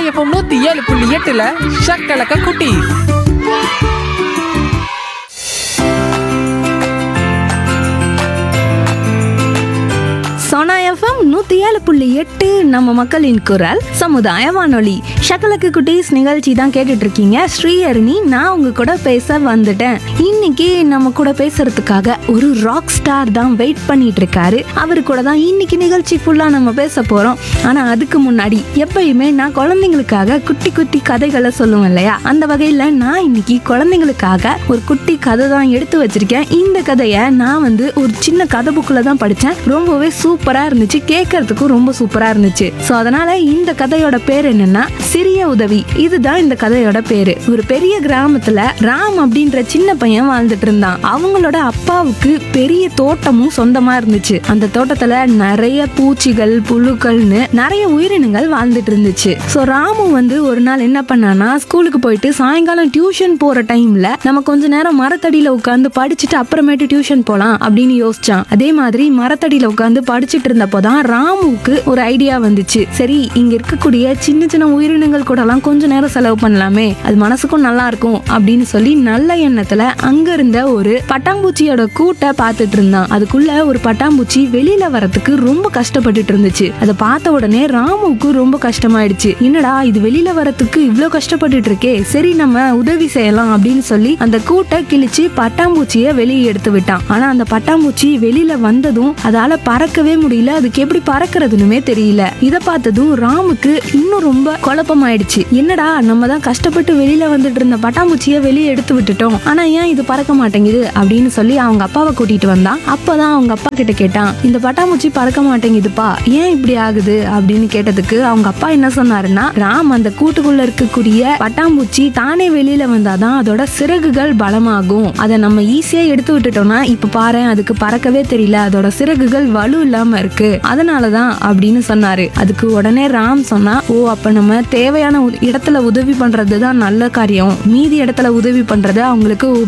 FM நூத்தி ஏழு புள்ளி எட்டுல ஷக்கலக்க குட்டி சோனா எஃப்எம் நூத்தி ஏழு புள்ளி எட்டு நம்ம மக்களின் குரல் சமுதாய வானொலி ஷக்கலக்கு குட்டீஸ் நிகழ்ச்சி தான் கேட்டுட்டு இருக்கீங்க ஸ்ரீஹரணி நான் உங்க கூட பேச வந்துட்டேன் இன்னைக்கு நம்ம கூட பேசுறதுக்காக ஒரு ராக் ஸ்டார் தான் வெயிட் பண்ணிட்டு இருக்காரு அவரு கூட தான் இன்னைக்கு நிகழ்ச்சி ஃபுல்லா நம்ம பேச போறோம் ஆனா அதுக்கு முன்னாடி எப்பயுமே நான் குழந்தைங்களுக்காக குட்டி குட்டி கதைகளை சொல்லுவேன் இல்லையா அந்த வகையில நான் இன்னைக்கு குழந்தைங்களுக்காக ஒரு குட்டி கதை தான் எடுத்து வச்சிருக்கேன் இந்த கதையை நான் வந்து ஒரு சின்ன கதை புக்கில் தான் படித்தேன் ரொம்பவே சூப்பரா இருந்துச்சு கேட்கறதுக்கும் ரொம்ப சூப்பரா இருந்துச்சு ஸோ அதனால இந்த கதையோட பேர் என்னன்னா சிறிய உதவி இதுதான் இந்த கதையோட பேரு ஒரு பெரிய கிராமத்துல ராம் அப்படின்ற சின்ன பையன் வாழ்ந்துட்டு இருந்தான் அவங்களோட அப்பாவுக்கு பெரிய தோட்டமும் சொந்தமா இருந்துச்சு அந்த தோட்டத்துல நிறைய பூச்சிகள் புழுக்கள்னு நிறைய உயிரினங்கள் வாழ்ந்துட்டு இருந்துச்சு ஸோ ராமு வந்து ஒரு நாள் என்ன பண்ணானா ஸ்கூலுக்கு போயிட்டு சாயங்காலம் டியூஷன் போற டைம்ல நம்ம கொஞ்ச நேரம் மரத்தடியில உட்காந்து படிச்சுட்டு அப்புறமேட்டு டியூஷன் போலாம் அப்படின்னு யோசிச்சான் அதே மாதிரி மரத்தடியில உட்காந்து படிச்சுட்டு இருந்தப்போதான் ராமுவுக்கு ஒரு ஐடியா வந்துச்சு சரி இங்க இருக்கக்கூடிய சின்ன சின்ன உயிரினங்கள் கூட எல்லாம் கொஞ்ச நேரம் செலவு பண்ணலாமே அது மனசுக்கும் நல்லா இருக்கும் அப்படின்னு சொல்லி நல்ல எண்ணத்துல அங்க இருந்த ஒரு பட்டாம்பூச்சியோட கூட்டை பார்த்துட்டு இருந்தான் அதுக்குள்ள ஒரு பட்டாம்பூச்சி வெளியில வரதுக்கு ரொம்ப கஷ்டப்பட்டுட்டு இருந்துச்சு அதை பார்த்த உடனே ராமுவுக்கு ரொம்ப கஷ்டமாயிடுச்சு என்னடா இது வெளியில வரதுக்கு இவ்ளோ கஷ்டப்பட்டுட்டு இருக்கே சரி நம்ம உதவி செய்யலாம் அப்படின்னு சொல்லி அந்த கூட்டை கிழிச்சு பட்டாம்பூச்சிய வெளியே எடுத்து விட்டான் ஆனா அந்த பட்டாம்பூச்சி வெளியில வந்ததும் அதால பறக்கவே முடியல அதுக்கு எப்படி பறக்கிறதுனுமே தெரியல இத பார்த்ததும் ராமுக்கு இன்னும் ரொம்ப குழப்பமாயிடுச்சு என்னடா நம்ம தான் கஷ்டப்பட்டு வெளியில வந்துட்டு இருந்த பட்டாம்பூச்சிய வெளியே எடுத்து விட்டுட்டோம் ஆனா ஏன் இது பறக்க மாட்டேங்குது அப்படின்னு சொல்லி அவங்க அப்பாவை கூட்டிட்டு வந்தான் அப்பதான் அவங்க அப்பா கிட்ட கேட்டான் இந்த பட்டாம்பூச்சி பறக்க மாட்டேங்குதுப்பா ஏன் இப்படி ஆகுது அப்படின்னு கேட்டதுக்கு அவங்க அப்பா என்ன சொன்னாருன்னா ராம் அந்த கூட்டுக்குள்ள இருக்கக்கூடிய பட்டாம்பூச்சி தானே வெளியில வந்தாதான் அதோட சிறகுகள் பலமாகும் அதை நம்ம ஈஸியா எடுத்து விட்டுட்டோம்னா இப்ப பாரு அதுக்கு பறக்கவே தெரியல அதோட சிறகுகள் வலு இல்லாம இருக்கு அதனாலதான் அப்படின்னு சொன்னாரு அதுக்கு உடனே ராம் சொன்னா ஓ அப்ப நம்ம தேவையான உ- இடத்துல உதவி பண்றது தான் நல்ல காரியம் மீதி இடத்துல உதவி பண்றது அவங்களுக்கு